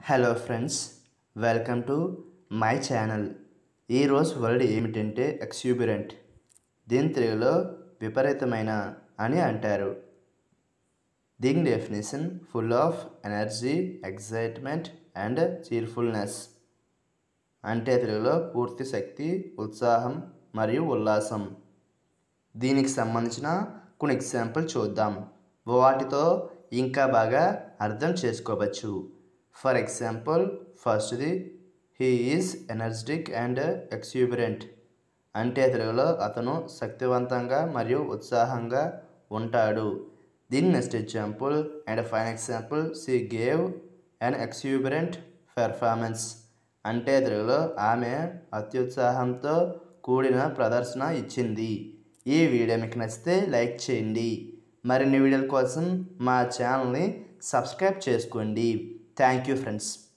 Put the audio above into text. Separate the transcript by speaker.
Speaker 1: hello friends welcome to my channel ఈరోజు word ఏమిటంటే exuberant దీని తెలుగులో విపరీతమైన అని అంటారు దీని definition full of energy excitement and cheerfulness అంటే తెలుగులో పూర్తి శక్తి ఉత్సాహం మరియు ఉల్లాసం దీనికి సంబంధించిన కొన్ని ఎగ్జాంపుల్ చూద్దాం వాటితో ఇంకా బాగా అర్థం చేసుకోవచ్చు ఫర్ ఎగ్జాంపుల్ ఫస్ట్ది he is energetic and exuberant అంటే తెలుగులో అతను శక్తివంతంగా మరియు ఉత్సాహంగా ఉంటాడు దీని next example and fine example she gave and exuberant performance అంటే తెలుగులో ఆమె అత్యుత్సాహంతో కూడిన ప్రదర్శన ఇచ్చింది ఈ వీడియో మీకు నచ్చితే లైక్ చేయండి మరిన్ని వీడియోల కోసం మా ఛానల్ని సబ్స్క్రైబ్ చేసుకోండి థ్యాంక్ యూ ఫ్రెండ్స్